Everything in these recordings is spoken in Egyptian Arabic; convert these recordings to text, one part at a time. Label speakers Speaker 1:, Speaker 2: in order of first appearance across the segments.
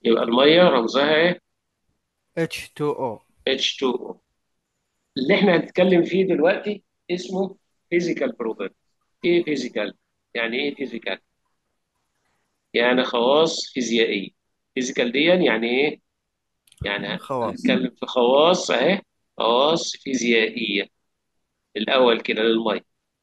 Speaker 1: يبقى المية رمزها ايه
Speaker 2: H2O
Speaker 1: H2O اللي احنا هنتكلم فيه دلوقتي اسمه physical property ايه physical يعني ايه physical يعني خواص فيزيائية physical دي يعني ايه يعني
Speaker 2: خواص
Speaker 1: هنتكلم في خواص اهي خواص فيزيائية الأول كده للمية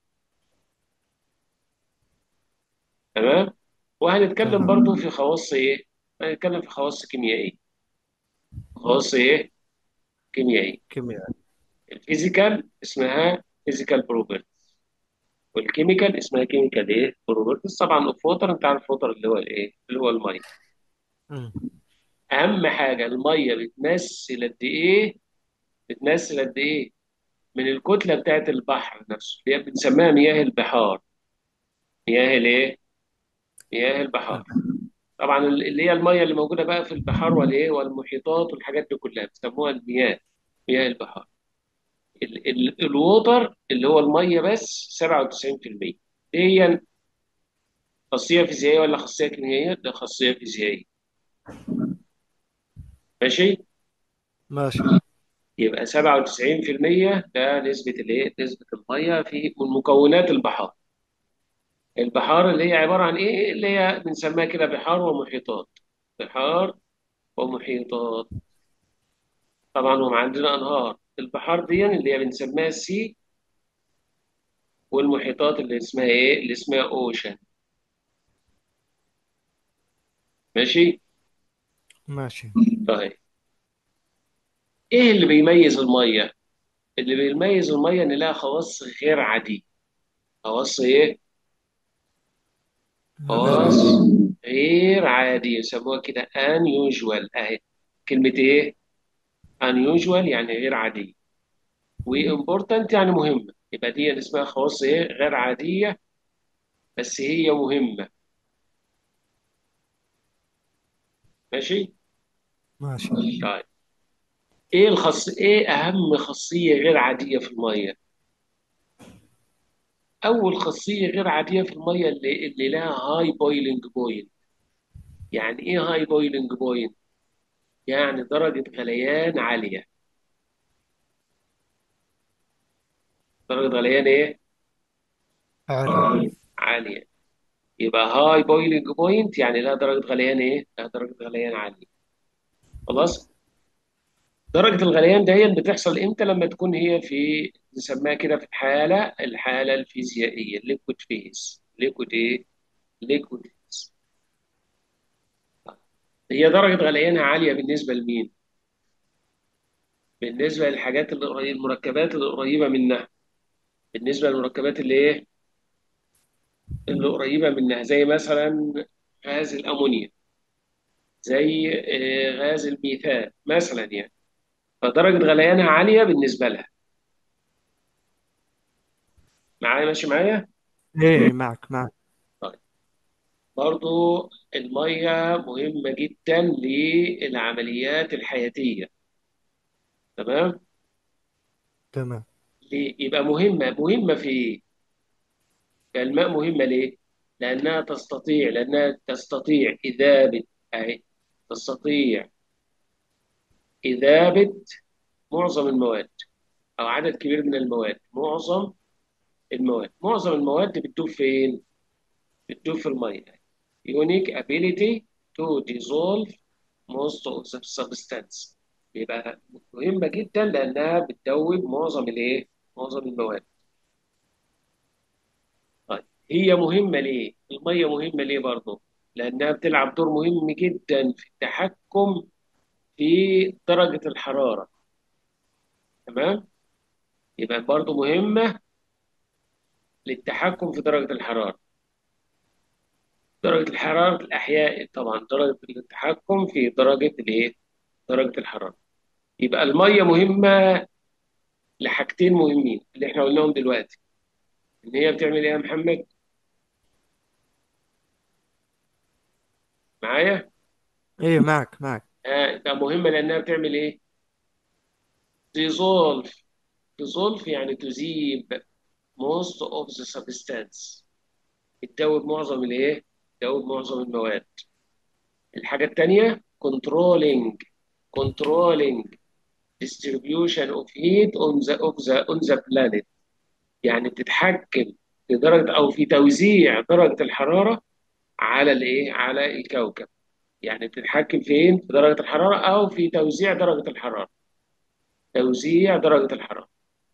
Speaker 1: تمام وهنتكلم
Speaker 2: تمام
Speaker 1: برضو في خواص ايه هنتكلم في خواص كيميائية خواص ايه كيميائية
Speaker 2: كيمياء
Speaker 1: الفيزيكال اسمها فيزيكال بروبرتي والكيميكال اسمها كيميكال ايه بروبرتيز طبعا اوف ووتر انت عارف ووتر اللي هو الايه اللي هو الميه
Speaker 2: مم.
Speaker 1: اهم حاجه الميه بتمثل قد ايه بتمثل قد ايه من الكتله بتاعت البحر نفسه اللي هي بنسميها مياه البحار مياه الايه مياه البحار طبعا اللي هي الميه اللي موجوده بقى في البحار والايه والمحيطات والحاجات دي كلها بيسموها المياه مياه البحار ال ال الووتر اللي هو الميه بس 97% هي خاصيه فيزيائيه ولا خاصيه كيميائيه ده خاصيه فيزيائيه ماشي
Speaker 2: ماشي
Speaker 1: يبقى 97% ده نسبة الايه؟ نسبة المية في من مكونات البحار. البحار اللي هي عبارة عن ايه؟ اللي هي بنسميها كده بحار ومحيطات. بحار ومحيطات. طبعا هم عندنا انهار. البحار دي اللي هي بنسميها السي والمحيطات اللي اسمها ايه؟ اللي اسمها اوشن. ماشي؟
Speaker 2: ماشي
Speaker 1: طيب ايه اللي بيميز المية؟ اللي بيميز المية ان لها خواص غير عادية. خواص ايه؟
Speaker 2: غير
Speaker 1: خاص
Speaker 2: عادي
Speaker 1: غير عادي يسموها كده unusual اهي كلمة ايه؟ unusual يعني غير عادية وimportant يعني مهمة يبقى دي اسمها خواص ايه؟ غير عادية بس هي مهمة ماشي؟
Speaker 2: ماشي
Speaker 1: طيب ايه الخاص ايه أهم خاصية غير عادية في المية؟ أول خاصية غير عادية في المية اللي, اللي لها هاي بويلنج بوينت يعني ايه هاي بويلنج بوينت؟ يعني درجة غليان عالية درجة غليان ايه؟
Speaker 2: عالية
Speaker 1: عالية يبقى هاي بويلنج بوينت يعني لها درجة غليان ايه؟ لها درجة غليان عالية خلاص؟ درجة الغليان دي بتحصل امتى؟ لما تكون هي في نسميها كده في الحالة الحالة الفيزيائية الليكويد فيز ليكويد ايه؟ ليكويد فيز هي درجة غليانها عالية بالنسبة لمين؟ بالنسبة للحاجات اللي قريبة المركبات اللي قريبة منها بالنسبة للمركبات اللي ايه؟ اللي قريبة منها زي مثلا غاز الأمونيا زي آه، غاز الميثان مثلا يعني فدرجة غليانها عالية بالنسبة لها معايا ماشي معايا
Speaker 2: ايه معك معك
Speaker 1: طيب برضو المية مهمة جدا للعمليات الحياتية تمام
Speaker 2: تمام
Speaker 1: ليه؟ يبقى مهمة مهمة في إيه؟ الماء مهمة ليه؟ لأنها تستطيع لأنها تستطيع إذابة أهي تستطيع إذابة معظم المواد أو عدد كبير من المواد معظم المواد معظم المواد بتدوب فين؟ بتدوب في المية unique ability to dissolve most of the substance يبقى مهمة جدا لأنها بتدوب معظم الإيه؟ معظم المواد. طيب هي مهمة ليه؟ المية مهمة ليه برضه؟ لأنها بتلعب دور مهم جدا في التحكم في درجة الحرارة. تمام؟ يبقى برضه مهمة للتحكم في درجة الحرارة. درجة الحرارة الأحياء طبعا درجة التحكم في درجة الإيه؟ درجة الحرارة. يبقى المية مهمة لحاجتين مهمين اللي احنا قلناهم دلوقتي ان هي بتعمل ايه يا محمد معايا
Speaker 2: ايه معك معك
Speaker 1: آه ده مهمه لانها بتعمل ايه dissolve dissolve يعني تذيب most of the substance بتدوب معظم الايه بتدوب معظم المواد الحاجه الثانيه controlling controlling distribution of heat on the of the on the planet يعني بتتحكم في درجة أو في توزيع درجة الحرارة على الإيه؟ على الكوكب يعني بتتحكم فين؟ في درجة الحرارة أو في توزيع درجة الحرارة توزيع درجة الحرارة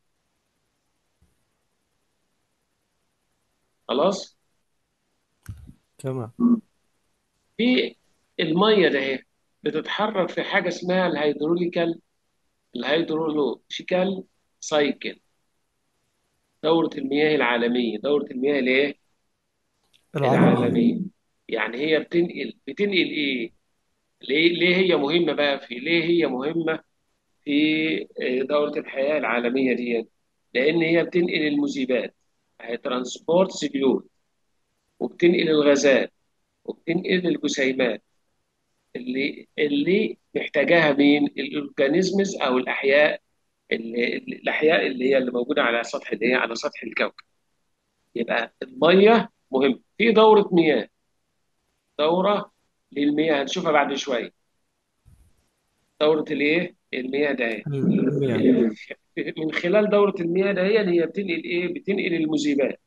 Speaker 1: خلاص؟
Speaker 2: تمام
Speaker 1: في المية ده هي بتتحرك في حاجة اسمها الهيدروليكال الهيدرولوجيكال سايكل دورة المياه العالمية دورة المياه الايه؟
Speaker 2: العالمية
Speaker 1: العالمية يعني هي بتنقل بتنقل ايه؟ ليه ليه هي مهمة بقى في ليه هي مهمة في آه، دورة الحياة العالمية دي؟ لأن هي بتنقل المذيبات هي ترانسبورت سيليول وبتنقل الغازات وبتنقل الجسيمات اللي اللي محتاجاها مين؟ الأورجانيزمز أو الأحياء اللي الأحياء اللي هي اللي موجودة على سطح اللي هي على سطح الكوكب يبقى المية مهم في دورة مياه دورة للمياه هنشوفها بعد شوية دورة الايه؟ المياه ده
Speaker 2: المياه
Speaker 1: من خلال دورة المياه ده هي هي بتنقل ايه؟ بتنقل المذيبات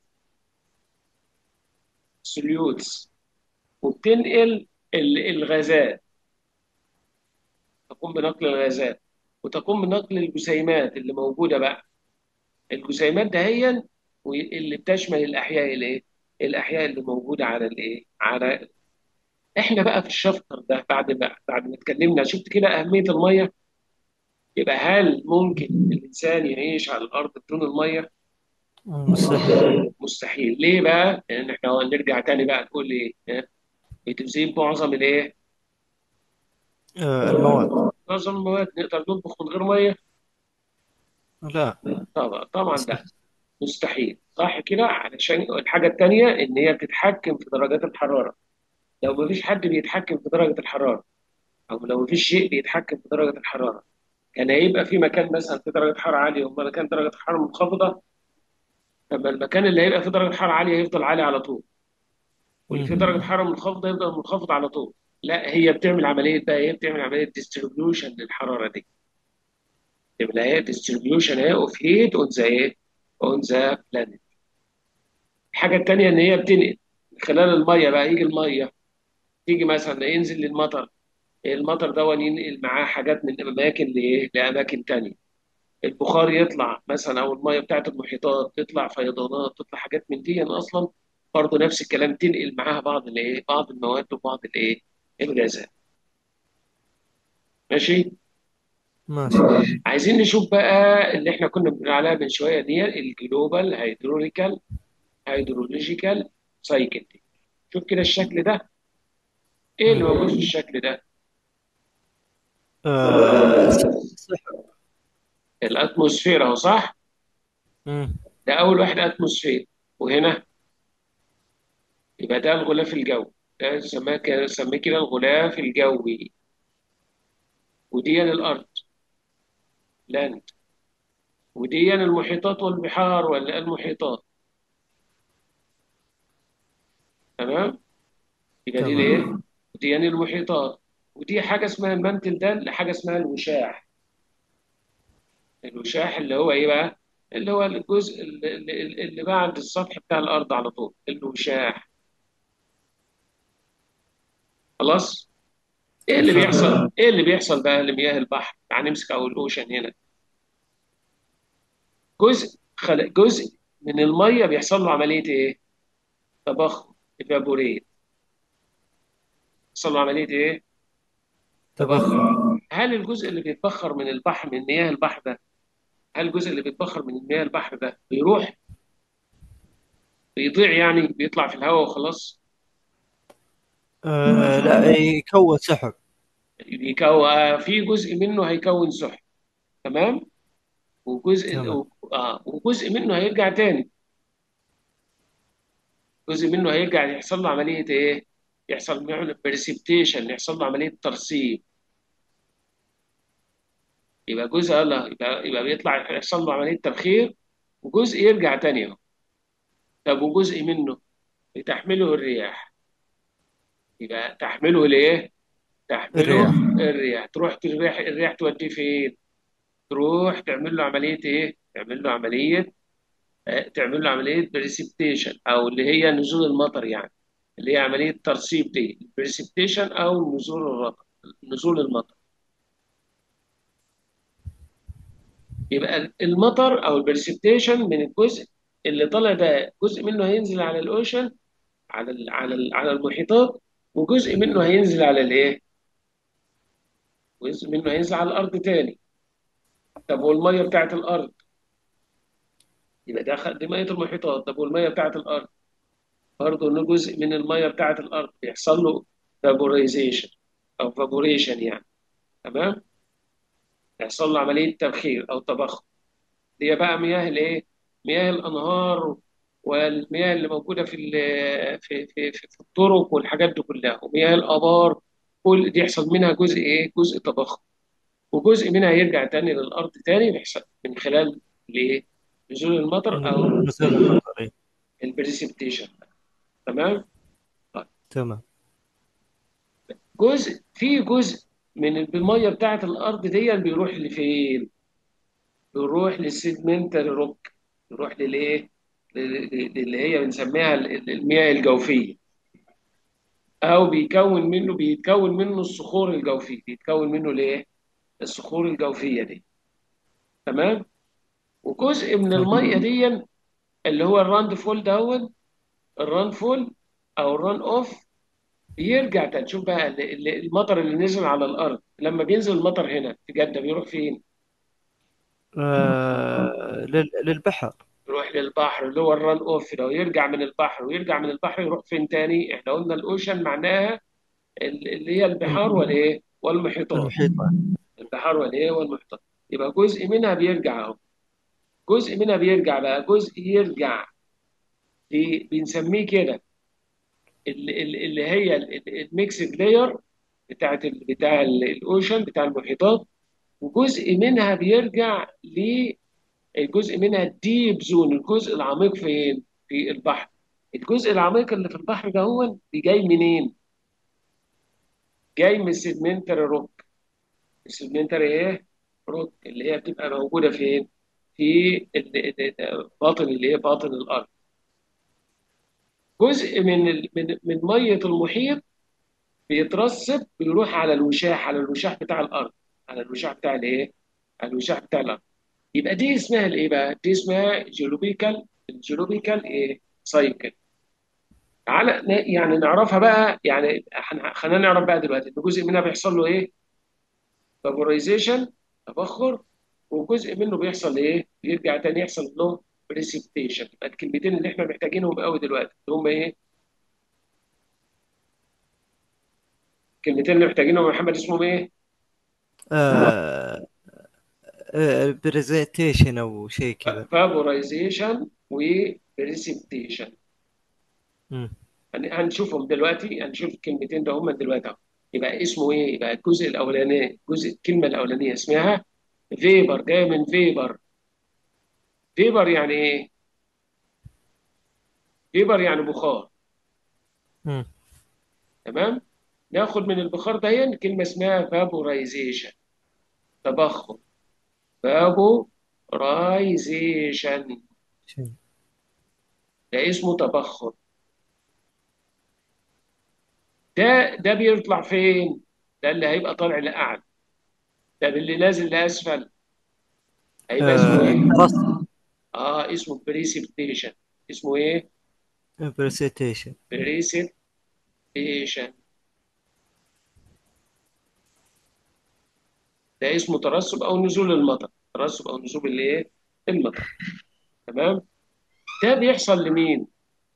Speaker 1: السوليوتس وبتنقل ال- الغازات تقوم بنقل الغازات وتقوم بنقل الجسيمات اللي موجودة بقى الجسيمات ده هي اللي بتشمل الأحياء الايه؟ الأحياء اللي موجودة على الايه؟ على احنا بقى في الشابتر ده بعد ما بعد ما اتكلمنا شفت كده أهمية المية يبقى هل ممكن الإنسان يعيش على الأرض بدون المية؟
Speaker 2: مستحيل
Speaker 1: مستحيل ليه بقى؟ لأن احنا نرجع تاني بقى نقول ايه؟ ها؟ بتزيد معظم الايه؟
Speaker 2: آه، المواد
Speaker 1: معظم المواد نقدر نطبخ من غير مية؟
Speaker 2: لا
Speaker 1: طبعا طبعا لا
Speaker 2: مستحيل
Speaker 1: مستحيل صح كده؟ علشان الحاجة التانية إن هي بتتحكم في درجات الحرارة لو مفيش حد بيتحكم في درجة الحرارة أو لو مفيش شيء بيتحكم في درجة الحرارة كان هيبقى في مكان مثلا في درجة حرارة عالية ومكان درجة حرارة منخفضة لما المكان اللي هيبقى فيه درجة حرارة عالية هيفضل عالي على طول واللي فيه
Speaker 2: مم.
Speaker 1: درجة حرارة منخفضة يفضل منخفض على طول لا هي بتعمل عملية بقى هي بتعمل عملية ديستريبيوشن للحرارة دي بتعمل هي ديستريبيوشن هي اوف هيت اون ذا ايه اون ذا بلانيت الحاجة التانية إن هي بتنقل من خلال المية بقى يجي المية تيجي مثلا ينزل للمطر المطر ده ينقل معاه حاجات من أماكن لإيه لأماكن تانية البخار يطلع مثلا او الميه بتاعت المحيطات تطلع فيضانات تطلع حاجات من دي اصلا برضه نفس الكلام تنقل معاها بعض الايه بعض المواد وبعض الايه الغازات ماشي
Speaker 2: ماشي
Speaker 1: عايزين نشوف بقى اللي احنا كنا بنقول عليها من شويه دي الجلوبال هيدروليكال هيدرولوجيكال سايكل دي شوف كده الشكل ده ايه اللي موجود في
Speaker 2: مم.
Speaker 1: الشكل ده
Speaker 2: آه،
Speaker 1: الاتموسفير اهو صح
Speaker 2: مم.
Speaker 1: ده اول واحد اتموسفير وهنا يبقى ده الغلاف الجوي ده سماه كده سميه كده الغلاف الجوي ودي الارض لاند ودي المحيطات والبحار ولا المحيطات تمام يبقى دي
Speaker 2: تمام
Speaker 1: الايه ودي المحيطات ودي حاجه اسمها المنتل ده حاجه اسمها الوشاح الوشاح اللي هو ايه بقى اللي هو الجزء اللي, اللي اللي بعد السطح بتاع الارض على طول الوشاح خلاص ايه اللي
Speaker 2: فاهم
Speaker 1: بيحصل ايه اللي بيحصل بقى لمياه البحر يعني نمسك او الاوشن هنا جزء خلق جزء من الميه بيحصل له عمليه ايه تبخر ايفابوريت بيحصل له عمليه ايه
Speaker 2: تبخر
Speaker 1: تبخر هل الجزء اللي بيتبخر من البحر من مياه البحر ده هل الجزء اللي بيتبخر من مياه البحر ده بيروح بيضيع يعني بيطلع في الهواء وخلاص
Speaker 2: آه، لا يكون سحب
Speaker 1: بيكون في جزء منه هيكون سحب تمام وجزء
Speaker 2: تمام
Speaker 1: اه وجزء منه هيرجع تاني جزء منه هيرجع يحصل له عمليه ايه يحصل له بريسبتيشن يحصل له عمليه ترسيب يبقى جزء الله يبقى يبقى بيطلع يحصل له عمليه تبخير وجزء يرجع تاني اهو طب وجزء منه بتحمله الرياح يبقى تحمله الايه تحمله
Speaker 2: الرياح
Speaker 1: الرياح تروح الرياح الرياح توديه فين تروح تعمل له عمليه ايه تعمل له عمليه آه، تعمل له عمليه بريسبتيشن او اللي هي نزول المطر يعني اللي هي عمليه ترسيب دي بريسبتيشن او نزول الرطب نزول المطر يبقى المطر او البريسبتيشن من الجزء اللي طالع ده جزء منه هينزل على الاوشن على ال على ال على المحيطات وجزء منه هينزل على الايه جزء منه هينزل على الارض تاني طب والميه بتاعت الارض يبقى ده خ- دي ميه المحيطات طب والميه بتاعت الارض برضه انه جزء من الميه بتاعت الارض بيحصل له فابوريزيشن او فابوريشن يعني تمام يحصل له عمليه تبخير او تبخر هي بقى مياه الايه مياه الانهار والمياه اللي موجوده في ال- في في في في الطرق والحاجات دي كلها ومياه الابار كل دي يحصل منها جزء ايه جزء تبخر وجزء منها يرجع تاني للارض تاني بيحصل من خلال الايه نزول المطر او
Speaker 2: نزول المطر إيه.
Speaker 1: البريسبتيشن تمام طيب.
Speaker 2: تمام
Speaker 1: جزء في جزء من الميه بتاعت الارض دي بيروح لفين بيروح للسيدمنتال روك يروح للايه لل- لل- اللي هي بنسميها ال- ال- المياه الجوفيه او بيكون منه بيتكون منه الصخور الجوفيه بيتكون منه الايه الصخور الجوفيه دي تمام وجزء من الميه دي اللي هو الراند فول دون الران فول او الران اوف بيرجع تاني شوف بقى ال- ال- المطر اللي نزل على الارض لما بينزل المطر هنا في جده بيروح فين؟
Speaker 2: آه لل... للبحر
Speaker 1: يروح للبحر اللي هو الران اوف ده ويرجع من البحر ويرجع من البحر يروح فين تاني؟ احنا قلنا الاوشن معناها ال- اللي هي البحار والايه؟ والمحيطات
Speaker 2: المحيطات
Speaker 1: البحار والايه؟ والمحيطات يبقى جزء منها بيرجع اهو جزء منها بيرجع بقى جزء يرجع في بنسميه كده اللي, اللي هي الميكسد لاير بتاعت ال- بتاع ال- الاوشن بتاع المحيطات وجزء منها بيرجع لجزء منها الديب زون الجزء العميق فين؟ في البحر الجزء العميق اللي في البحر ده هو جاي منين؟ جاي من السيدمنتري روك السيدمنتري ايه؟ روك اللي هي بتبقى موجوده فين؟ في ال- ال- ال- باطن اللي هي باطن الارض جزء من ال- من من ميه المحيط بيترسب بيروح على الوشاح على الوشاح بتاع الارض على الوشاح بتاع الايه؟ على الوشاح بتاع الارض يبقى دي اسمها الايه بقى؟ دي اسمها جيولوجيكال الجيولوجيكال ايه؟ سايكل تعالى ن- يعني نعرفها بقى يعني هن- خلينا نعرف بقى دلوقتي ان جزء منها بيحصل له ايه؟ فابورايزيشن تبخر وجزء منه بيحصل ايه؟ بيرجع تاني يحصل له بريسبتيشن يبقى الكلمتين اللي احنا محتاجينهم قوي دلوقتي اللي هم ايه؟ الكلمتين اللي محتاجينهم يا محمد اسمهم ايه؟
Speaker 2: آه آه برزنتيشن او شيء كذا
Speaker 1: فابورايزيشن وبريسبتيشن
Speaker 2: مم.
Speaker 1: هن- هنشوفهم دلوقتي هنشوف الكلمتين ده هم دلوقتي اهو يبقى اسمه ايه؟ يبقى الجزء الاولاني الجزء الكلمه الاولانيه اسمها فيبر جايه من فيبر فيبر يعني ايه؟ فيبر يعني بخار
Speaker 2: مم.
Speaker 1: تمام؟ ناخد من البخار ده كلمه اسمها فابورايزيشن تبخر فابورايزيشن
Speaker 2: شيء.
Speaker 1: ده اسمه تبخر ده ده بيطلع فين؟ ده اللي هيبقى طالع لأعلى ده اللي نازل لأسفل هيبقى اسمه
Speaker 2: آه
Speaker 1: ايه؟
Speaker 2: ترس
Speaker 1: اه اسمه بريسبتيشن اسمه ايه؟
Speaker 2: برزنتيشن
Speaker 1: بريسبتيشن ده اسمه ترسب او نزول المطر ترسب او نزول الايه؟ المطر تمام؟ ده بيحصل لمين؟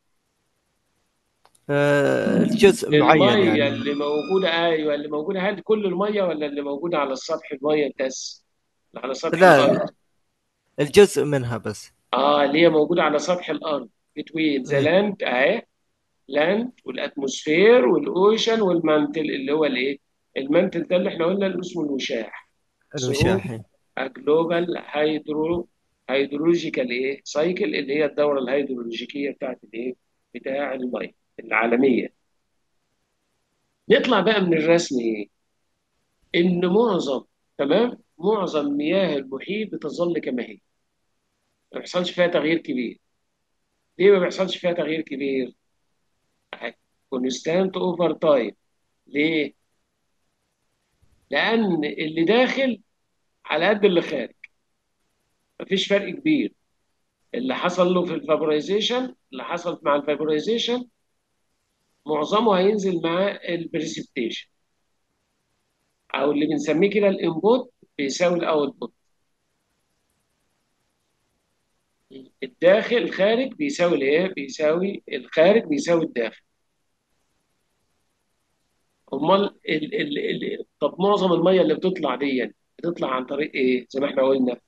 Speaker 2: آه الجزء معين
Speaker 1: الميه
Speaker 2: يعني
Speaker 1: اللي موجوده ايوه اللي موجوده هل كل الميه ولا اللي موجوده على السطح الميه بس؟ اللي على سطح
Speaker 2: لا
Speaker 1: الارض
Speaker 2: الجزء منها بس
Speaker 1: اه اللي هي موجوده على سطح الارض between the
Speaker 2: إيه.
Speaker 1: land اهي لاند والاتموسفير والاوشن والمانتل اللي هو الايه؟ المانتل ده اللي احنا قلنا اللي اسمه الوشاح
Speaker 2: الوشاحي
Speaker 1: جلوبال هيدرو هيدرولوجيكال ايه؟ سايكل اللي هي الدوره الهيدرولوجيكيه بتاعت الايه؟ بتاع الميه العالميه. نطلع بقى من الرسم ايه؟ ان معظم تمام معظم مياه المحيط بتظل كما هي ما بيحصلش فيها تغيير كبير ليه ما بيحصلش فيها تغيير كبير كونستانت اوفر تايم ليه لان اللي داخل على قد اللي خارج مفيش فرق كبير اللي حصل له في الفابورايزيشن اللي حصل مع الفابورايزيشن معظمه هينزل مع البريسبتيشن او اللي بنسميه كده الانبوت بيساوي الاوتبوت الداخل الخارج بيساوي الايه بيساوي الخارج بيساوي الداخل امال ال ال ال طب معظم الميه اللي بتطلع دي بتطلع عن طريق ايه زي ما احنا قلنا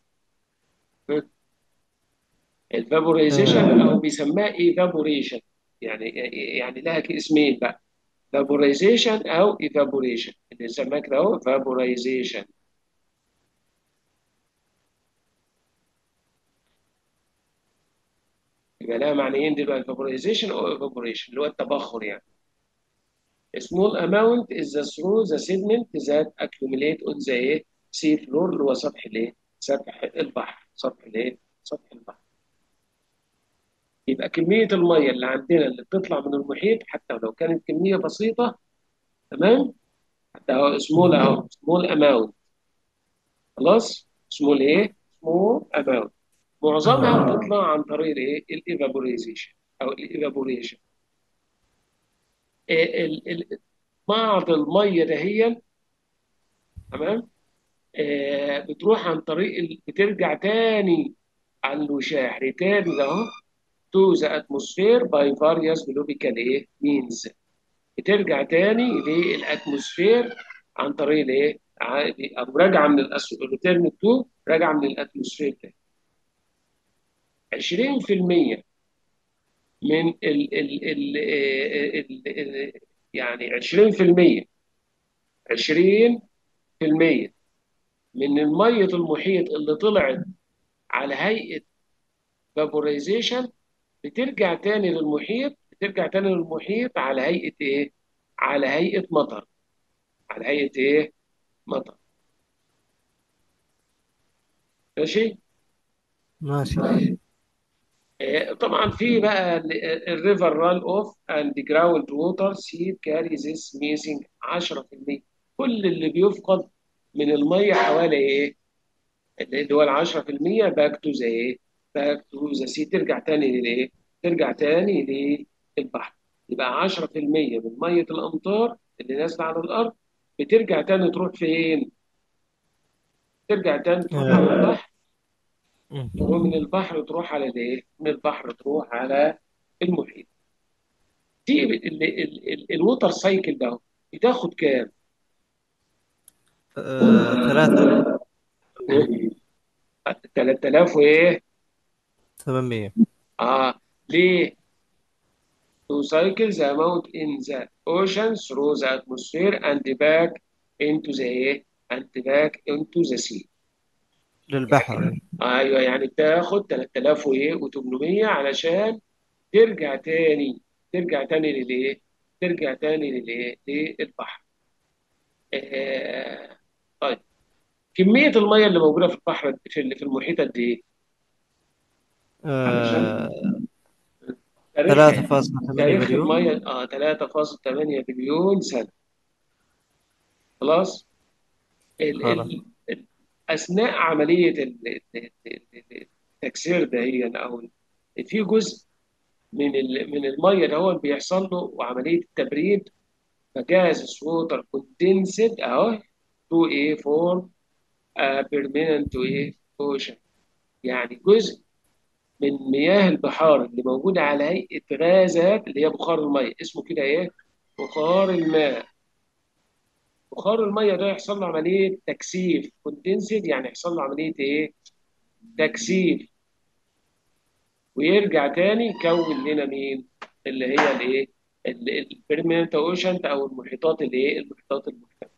Speaker 1: الفابورايزيشن
Speaker 2: آه
Speaker 1: او بيسموها ايفابوريشن يعني يعني لها اسمين بقى فابورايزيشن او ايفابوريشن اللي بنسميها كده اهو فابورايزيشن يبقى لها معنيين دلوقتي فابورايزيشن او ايفابوريشن اللي هو التبخر يعني small amount is the through the sediment that accumulate on the ايه sea floor اللي هو سطح الايه سطح البحر سطح الايه سطح البحر يبقى كمية المية اللي عندنا اللي بتطلع من المحيط حتى لو كانت كمية بسيطة تمام حتى هو سمول اهو سمول اماونت خلاص سمول ايه سمول اماونت معظمها بتطلع عن طريق الايه الايفابوريزيشن او الايفابوريشن بعض الميه دهيا تمام آه بتروح عن طريق ال... بترجع تاني على الوشاح ريتيرن اهو تو ذا اتموسفير باي فاريوس بلوبيكال ايه مينز بترجع تاني للاتموسفير عن طريق الايه او راجعه من الريتيرن تو راجعه من الاتموسفير تاني 20% من ال ال ال ال ال يعني 20% 20% من ميه المحيط اللي طلعت على هيئه فابورايزيشن بترجع تاني للمحيط بترجع تاني للمحيط على هيئه ايه؟ على هيئه مطر على هيئه ايه؟ مطر ماشي؟
Speaker 2: ماشي
Speaker 1: طبعا في بقى الريفر ران اوف اند جراوند ووتر سيد كاري ذيس ميسنج 10% كل اللي بيفقد من الميه حوالي ايه؟ اللي هو ال 10% باك تو ذا ايه؟ باك تو ذا سي ترجع تاني للايه؟ ترجع تاني للبحر يبقى 10% من ميه الامطار اللي نازله على الارض بترجع تاني تروح فين؟ ترجع تاني تروح على
Speaker 2: آه
Speaker 1: البحر
Speaker 2: مم.
Speaker 1: ومن البحر تروح على الايه؟ من البحر تروح على المحيط. دي ال- ال- ال- ال- الووتر سايكل ده بتاخد كام؟
Speaker 2: آه ثلاثة
Speaker 1: 3000 وايه؟
Speaker 2: ثمانمية
Speaker 1: اه ليه؟ To cycle the amount in the ocean through the atmosphere and back into the ايه؟ and back into the sea.
Speaker 2: للبحر يعني.
Speaker 1: ايوه يعني بتاخد 3000 وايه و800 علشان ترجع تاني ترجع تاني للايه؟ ترجع تاني للايه؟ للبحر. آه طيب كمية المية اللي موجودة في البحر في في المحيط قد ايه؟ علشان
Speaker 2: آه
Speaker 1: تاريخ
Speaker 2: ثلاثة فاصلة ثمانية
Speaker 1: تاريخ
Speaker 2: مليون
Speaker 1: المية اه 3.8 بليون سنة خلاص؟ ال
Speaker 2: خلاص
Speaker 1: ال ال- أثناء عملية ال- ال- ال- التكسير ده أو في جزء من ال- من المية ده هو اللي بيحصل له وعملية التبريد فجاز ووتر كوندنسد أهو تو ايه فورم بيرمننت ايه اوشن يعني جزء من مياه البحار اللي موجودة على هيئة غازات اللي هي بخار المية اسمه كده ايه بخار الماء بخار المية ده يحصل له عملية تكثيف كوندنسد يعني يحصل له عملية ايه تكثيف ويرجع تاني يكون لنا مين اللي هي الايه البيرمننت اوشن او المحيطات الايه المحيطات المحتملة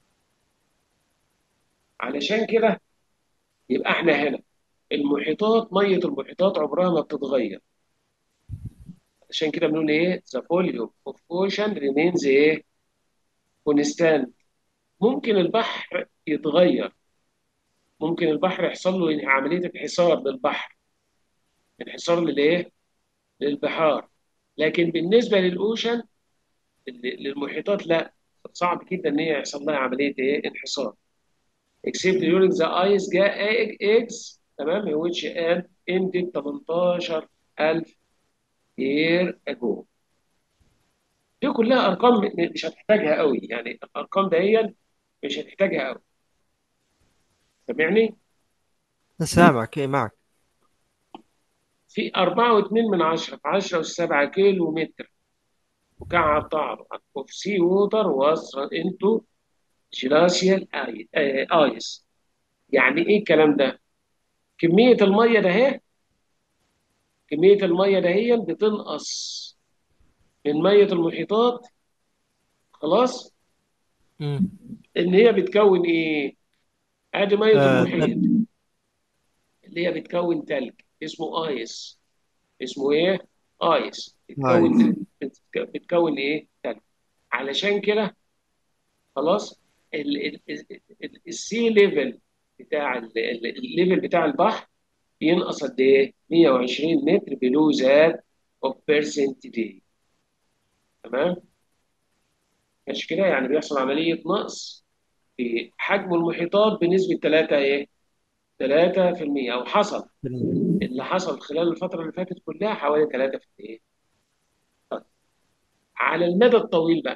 Speaker 1: علشان كده يبقى احنا هنا المحيطات مية المحيطات عمرها ما بتتغير عشان كده بنقول ايه the volume of ocean remains ايه constant ممكن البحر يتغير ممكن البحر يحصل له عمليه انحسار للبحر انحسار للايه للبحار لكن بالنسبه للاوشن للمحيطات لا صعب جدا ان هي يحصل لها عمليه ايه انحسار except during the ice age تمام which had ended 18000 year ago دي كلها ارقام مش هتحتاجها قوي يعني الارقام دهيا مش هتحتاجها قوي سامعني
Speaker 2: سامعك ايه معك
Speaker 1: في 4.2 من 10 في 10 و7 كيلو متر مكعب طعم of sea water was into glacial ice يعني ايه الكلام ده كمية المية ده هي كمية المية ده هي بتنقص من مية المحيطات خلاص
Speaker 2: مم.
Speaker 1: ان هي بتكون ايه ادي مية
Speaker 2: آه،
Speaker 1: المحيط اللي هي بتكون تلج اسمه ايس اسمه ايه ايس بتكون بتك- بتكون ايه تلج علشان كده خلاص السي ليفل بتاع ال- ال- الليفل بتاع البحر ينقص قد ايه 120 متر بلو ذات اوف بيرسنت دي تمام مش كده يعني بيحصل عملية نقص في حجم المحيطات بنسبة 3 ايه 3% او حصل اللي حصل خلال الفترة اللي فاتت كلها حوالي 3% طيب. على المدى الطويل بقى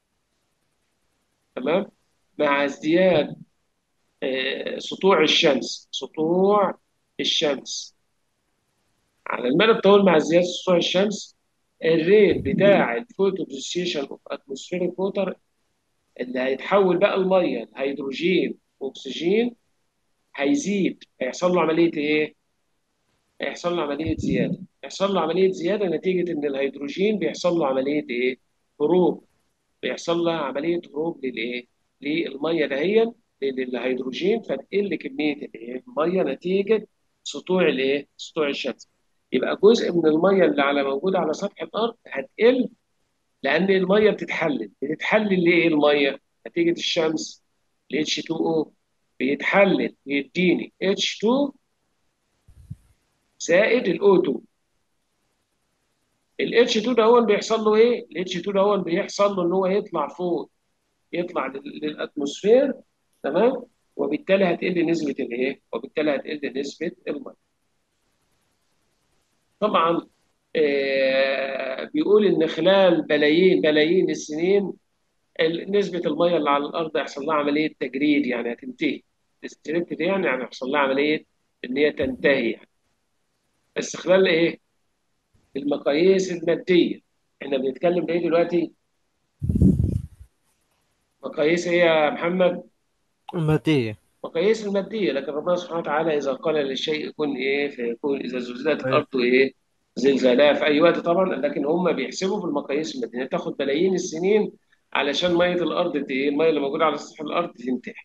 Speaker 1: تمام مع ازدياد آه، سطوع الشمس سطوع الشمس على المدى الطويل مع ازدياد سطوع الشمس الريت بتاع الفوتو ديسيشن اوف اتموسفيريك ووتر اللي هيتحول بقى الميه لهيدروجين واكسجين هيزيد هيحصل له عمليه ايه؟ هيحصل له عمليه زياده هيحصل له عمليه زياده نتيجه ان الهيدروجين بيحصل له عمليه ايه؟ هروب بيحصل لها عمليه هروب للايه؟ للميه دهيا للهيدروجين فتقل كميه الايه؟ الميه نتيجه سطوع الايه؟ سطوع الشمس يبقى جزء من الميه اللي على موجوده على سطح الارض هتقل لان الميه بتتحلل بتتحلل ليه الميه نتيجه الشمس ال H2O بيتحلل يديني H2 زائد ال O2 ال H2 ده هو بيحصل له ايه ال H2 ده هو بيحصل له ان هو يطلع فوق يطلع لل- للاتموسفير تمام وبالتالي هتقل نسبه الايه وبالتالي هتقل نسبه الميه طبعا آه، بيقول ان خلال بلايين بلايين السنين ال- نسبة المية اللي على الأرض هيحصل لها عملية تجريد يعني هتنتهي استريكت دي يعني يعني هيحصل لها عملية إن هي تنتهي يعني بس خلال إيه؟ المقاييس المادية إحنا بنتكلم إيه دلوقتي؟ مقاييس إيه يا محمد؟
Speaker 2: المادية
Speaker 1: مقاييس المادية لكن ربنا سبحانه وتعالى إذا قال للشيء يكون إيه فيكون إذا زلزلت
Speaker 2: أيوة.
Speaker 1: الأرض إيه؟ زلزالها في أي وقت طبعا لكن هم بيحسبوا في المقاييس المادية تاخد بلايين السنين علشان مية الأرض دي إيه؟ المية اللي موجودة على سطح الأرض تنتهي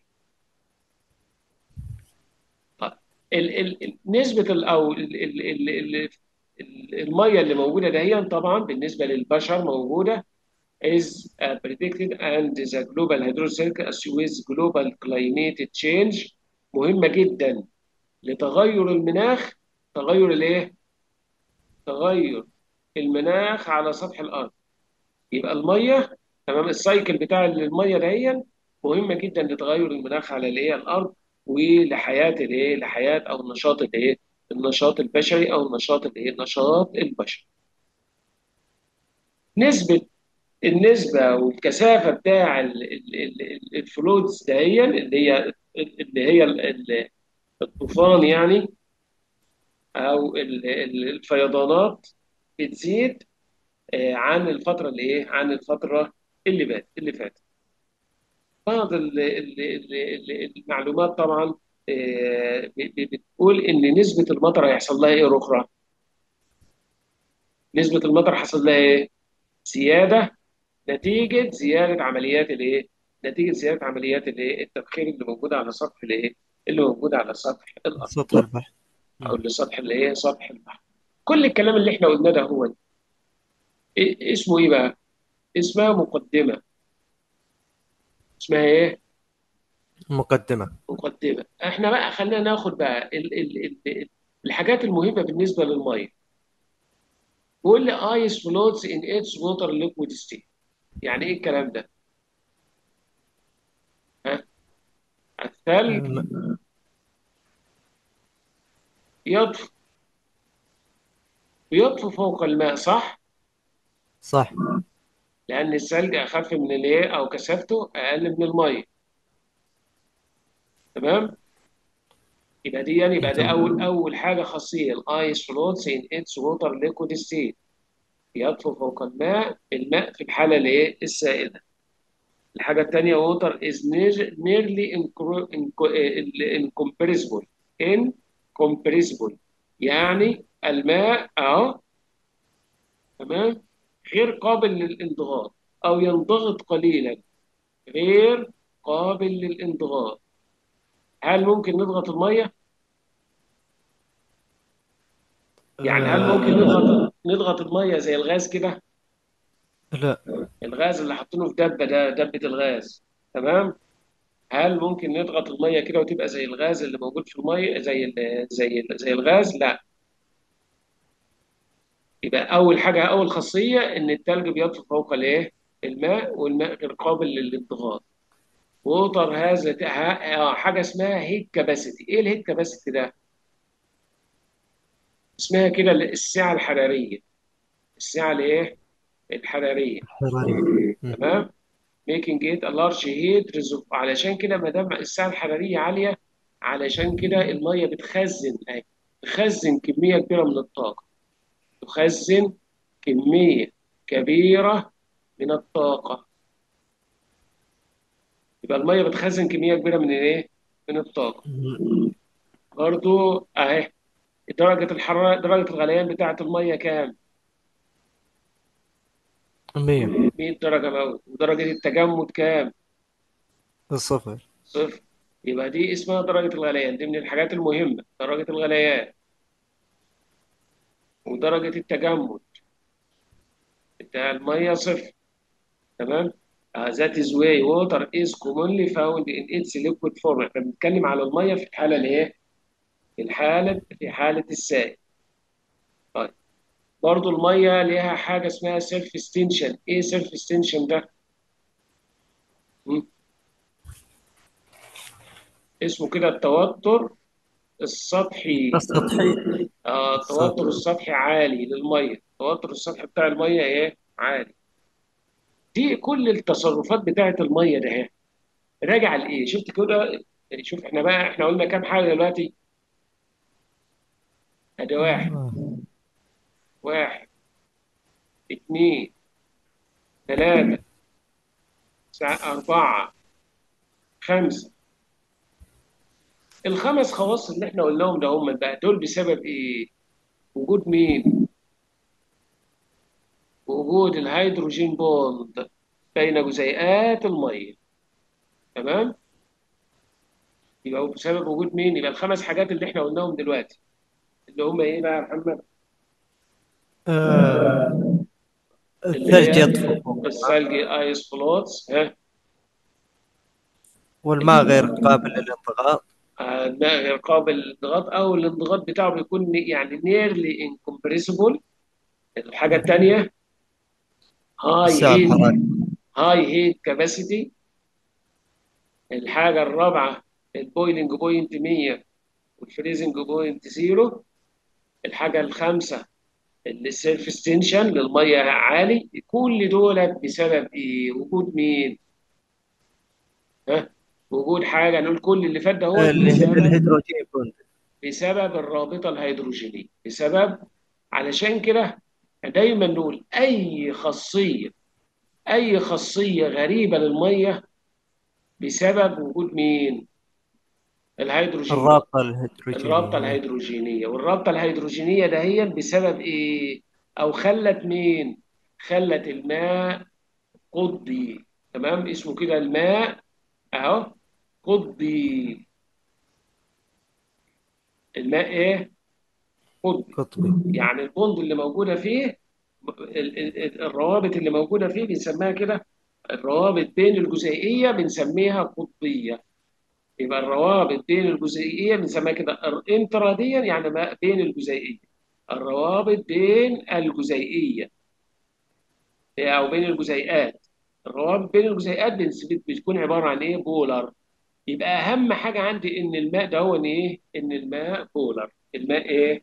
Speaker 1: طيب ال ال ال- نسبة ال أو ال ال ال ال ال- المية اللي موجودة دهيا طبعا بالنسبة للبشر موجودة is uh, predicted and the global hydrocycle as with global climate change مهمة جدا لتغير المناخ تغير الايه؟ تغير المناخ على سطح الأرض يبقى المية تمام السايكل بتاع المية دهيا مهمة جدا لتغير المناخ على الايه الأرض ولحياة الايه لحياة أو النشاط الايه النشاط البشري أو النشاط الايه النشاط البشري نسبة النسبة والكثافة بتاع ال- ال- ال- الفلويدز دهيا اللي هي اللي هي ال- ال- الطوفان يعني أو ال- ال- الفيضانات بتزيد آه، عن الفترة اللي إيه؟ عن الفترة اللي فاتت اللي فاتت. بعض ال- ال- ال- ال- المعلومات طبعا آه، ب- ب- بتقول إن نسبة المطر هيحصل لها إيه أخرى؟ نسبة المطر حصل لها إيه؟ زيادة نتيجة زيادة عمليات الإيه؟ نتيجة زيادة عمليات الإيه؟ التبخير اللي موجودة على سطح الإيه؟ اللي موجودة على سطح الأرض
Speaker 2: سطح البحر
Speaker 1: أو
Speaker 2: مم.
Speaker 1: اللي سطح الإيه؟ سطح البحر. كل الكلام اللي إحنا قلناه ده هو إيه- اسمه إيه بقى؟ اسمها مقدمة. اسمها إيه؟
Speaker 2: مقدمة
Speaker 1: مقدمه احنا بقى خلينا ناخد بقى ال ال ال الحاجات المهمه بالنسبه للميه بيقول لي ايس فلوتس ان اتس ووتر ليكويد ستيت يعني ايه الكلام ده ها الثلج
Speaker 2: الم...
Speaker 1: يطفو بيطفو فوق الماء صح
Speaker 2: صح
Speaker 1: لان الثلج اخف من الايه او كثافته اقل من الميه تمام يبقى دي يعني يبقى ده اول
Speaker 2: تمام
Speaker 1: اول حاجه خاصيه الايس فلوتس ان اتس ووتر ليكويد ستيت يطفو فوق الماء الماء في الحاله الايه السائله الحاجه الثانيه ووتر از نيرلي انكمبريسبل انكمبريسبل يعني الماء اهو تمام غير قابل للانضغاط او ينضغط قليلا غير قابل للانضغاط هل ممكن نضغط الميه يعني هل ممكن
Speaker 2: آه...
Speaker 1: نضغط نضغط الميه زي الغاز كده
Speaker 2: لا
Speaker 1: الغاز اللي حاطينه في دبه ده دبه الغاز تمام هل ممكن نضغط الميه كده وتبقى زي الغاز اللي موجود في الميه زي ال زي ال زي الغاز لا يبقى اول حاجه اول خاصيه ان الثلج بيطفو فوق الايه الماء والماء غير قابل للانضغاط ووتر هذا ها- آه، حاجه اسمها هيت كاباسيتي ايه الهيت كاباسيتي ده اسمها كده السعه الحراريه السعه الايه الحراريه
Speaker 2: حراري مم.
Speaker 1: تمام making it a large heat reservoir علشان كده ما دام السعه الحراريه عاليه علشان كده الميه بتخزن أهي، تخزن كميه كبيره من الطاقه تخزن كميه كبيره من الطاقه يبقى الميه بتخزن كميه كبيره من الايه من الطاقه
Speaker 2: مم.
Speaker 1: برضو اهي درجه الحراره درجه الغليان بتاعه الميه كام
Speaker 2: مية
Speaker 1: 100 درجه مئويه ودرجه التجمد كام
Speaker 2: الصفر
Speaker 1: صفر يبقى دي اسمها درجه الغليان دي من الحاجات المهمه درجه الغليان ودرجه التجمد بتاع الميه صفر تمام آه that is why water is commonly found in its liquid form احنا بنتكلم على الميه في الحاله الايه في الحاله في حاله السائل طيب برضو الميه ليها حاجه اسمها سيلف استنشن ايه سيلف استنشن ده مم. اسمه كده التوتر السطحي
Speaker 2: السطحي
Speaker 1: آه التوتر
Speaker 2: السطحي
Speaker 1: السطحي عالي للميه التوتر السطحي بتاع الميه ايه عالي دي كل التصرفات بتاعه الميه ده اهي راجع لايه شفت كده يعني شوف احنا بقى احنا قلنا كام حاجه دلوقتي ادي واحد
Speaker 2: آه.
Speaker 1: واحد اثنين ثلاثة ساعة أربعة خمسة الخمس خواص اللي احنا قلناهم ده هم بقى دول بسبب ايه؟ وجود مين؟ وجود الهيدروجين بوند بين جزيئات المية تمام؟ يبقى هو بسبب وجود مين؟ يبقى الخمس حاجات اللي احنا قلناهم دلوقتي اللي هم ايه بقى يا محمد؟
Speaker 2: آه.
Speaker 1: اللي
Speaker 2: الثلج
Speaker 1: هي
Speaker 2: يطفو فوق الماء
Speaker 1: الثلج ايس فلوتس ها
Speaker 2: والماء غير قابل للانضغاط
Speaker 1: آه، الماء غير قابل للانضغاط او الانضغاط بتاعه بيكون يعني نيرلي انكمبريسبل الحاجه الثانيه هاي
Speaker 2: السعة
Speaker 1: هيت
Speaker 2: الحرارية
Speaker 1: هاي هيت كاباسيتي الحاجه الرابعه البويلنج بوينت 100 والفريزنج بوينت 0 الحاجه الخامسه السيلف ستنشن للميه عالي كل دول بسبب ايه وجود مين ها وجود حاجه نقول كل اللي فات ده هو
Speaker 2: اللي هي
Speaker 1: بسبب
Speaker 2: الهيدروجين بوند
Speaker 1: بسبب الرابطه الهيدروجينيه بسبب علشان كده دايما نقول اي خاصيه اي خاصيه غريبه للميه بسبب وجود مين الهيدروجين بوند
Speaker 2: الرابطة
Speaker 1: الرابطه
Speaker 2: الهيدروجينية
Speaker 1: الهيدروجينيه والرابطه الهيدروجينيه ده هي بسبب ايه او خلت مين خلت الماء قطبي تمام اسمه كده الماء اهو قطبي الماء ايه قطبي
Speaker 2: قطبي
Speaker 1: يعني البوند اللي موجوده فيه ال- ال- ال- الروابط اللي موجوده فيه بنسميها كده الروابط بين الجزيئيه بنسميها قطبيه يبقى الروابط بين الجزيئيه بنسميها كده انتراديا يعني ما بين الجزيئيه الروابط بين الجزيئيه او بين الجزيئات الروابط بين الجزيئات بنسبة- بتكون عباره عن ايه بولر يبقى اهم حاجه عندي ان الماء ده هو إن ايه ان الماء بولر الماء ايه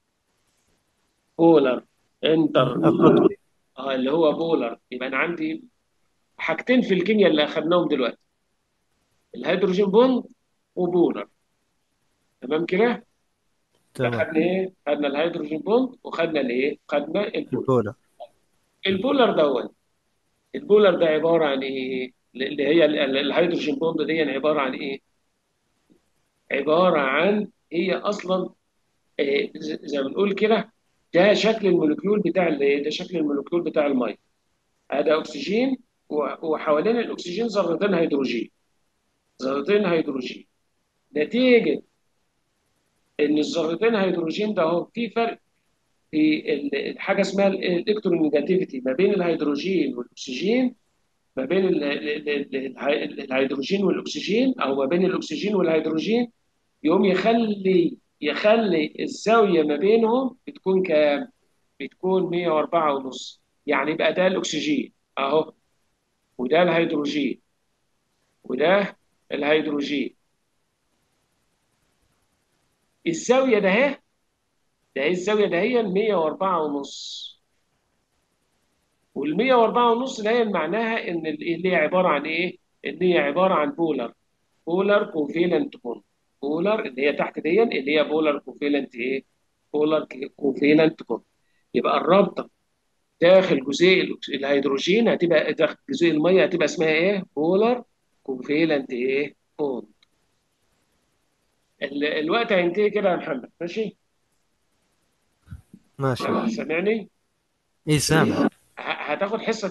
Speaker 1: بولر انتر
Speaker 2: القطبي
Speaker 1: اه اللي هو بولر يبقى انا عندي حاجتين في الكيمياء اللي اخدناهم دلوقتي الهيدروجين بوند وبولر تمام كده
Speaker 2: تمام
Speaker 1: خدنا ايه خدنا الهيدروجين بوند وخدنا الايه خدنا البولر
Speaker 2: البولر
Speaker 1: البولر دوت البولر ده عباره عن ايه اللي هي ال- ال- الهيدروجين بوند دي عباره عن ايه عباره عن هي اصلا آه، ز- زي ما بنقول كده ده شكل المولكيول بتاع الايه ده شكل المولكيول بتاع الميه هذا اكسجين و- وحوالين الاكسجين ذرتين هيدروجين ذرتين هيدروجين نتيجه ان الذرتين هيدروجين ده هو في فرق في ال- حاجه اسمها الالكترونيجاتيفيتي ما بين الهيدروجين والاكسجين ما بين ال- ال- ال- الهي- الهيدروجين والاكسجين او ما بين الاكسجين والهيدروجين يقوم يخلي يخلي الزاويه ما بينهم بتكون كام؟ بتكون 104 ونص يعني يبقى ده الاكسجين اهو وده الهيدروجين وده الهيدروجين الزاويه ده اهي ده ايه الزاويه ده هي 104 ونص وال 104 ونص ده معناها ان ال- اللي هي عباره عن ايه؟ ان هي عباره عن بولر بولر كوفيلنت بوند بولر اللي هي تحت دي اللي هي بولر كوفيلنت ايه؟ بولر كوفيلنت بوند يبقى الرابطه داخل جزيء الأكس- الهيدروجين هتبقى داخل جزيء الميه هتبقى اسمها ايه؟ بولر كوفيلنت ايه؟ بوند ال- الوقت هينتهي كده يا محمد ماشي؟
Speaker 2: ماشي
Speaker 1: سامعني؟
Speaker 2: اي سامع
Speaker 1: ه- هتاخد حصه